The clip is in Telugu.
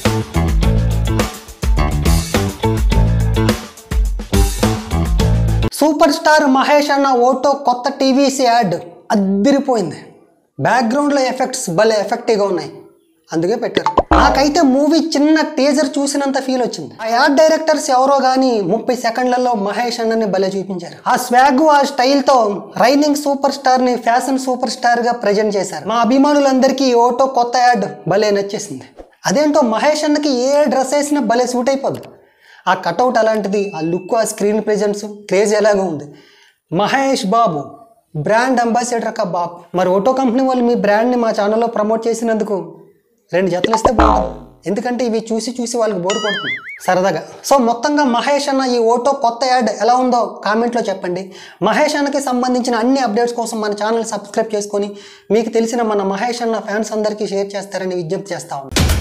సూపర్ స్టార్ మహేష్ అన్న ఓటో కొత్త టీవీసీ యాడ్ అద్దిరిపోయింది బ్యాక్గ్రౌండ్లో ఎఫెక్ట్స్ భలే ఎఫెక్టివ్గా ఉన్నాయి అందుకే పెట్టారు నాకైతే మూవీ చిన్న టీజర్ చూసినంత ఫీల్ వచ్చింది ఆ యాడ్ డైరెక్టర్స్ ఎవరో కానీ ముప్పై సెకండ్లలో మహేష్ అన్నని భలే చూపించారు ఆ స్వాగ్ ఆ స్టైల్తో రైనింగ్ సూపర్ స్టార్ని ఫ్యాషన్ సూపర్ స్టార్గా ప్రజెంట్ చేశారు మా అభిమానులందరికీ ఈ ఓటో కొత్త యాడ్ భలే నచ్చేసింది అదేంటో మహేష్ అన్నకి ఏ డ్రెస్ వేసినా భలే సూట్ అయిపోద్ది ఆ కటౌట్ అలాంటిది ఆ లుక్ ఆ స్క్రీన్ ప్రెజెన్స్ క్రేజ్ ఎలాగో ఉంది మహేష్ బాబు బ్రాండ్ అంబాసిడర్ కా బాబు మరి ఓటో కంపెనీ వాళ్ళు మీ బ్రాండ్ని మా ఛానల్లో ప్రమోట్ చేసినందుకు రెండు జతలు ఇస్తే బాగుంటుంది ఎందుకంటే ఇవి చూసి చూసి వాళ్ళకి బోర్ కొడుతుంది సరదాగా సో మొత్తంగా మహేష్ అన్న ఈ ఓటో కొత్త యాడ్ ఎలా ఉందో కామెంట్లో చెప్పండి మహేష్ అన్నకి సంబంధించిన అన్ని అప్డేట్స్ కోసం మన ఛానల్ సబ్స్క్రైబ్ చేసుకొని మీకు తెలిసిన మన మహేష్ అన్న ఫ్యాన్స్ అందరికీ షేర్ చేస్తారని విజ్ఞప్తి చేస్తా ఉన్నాను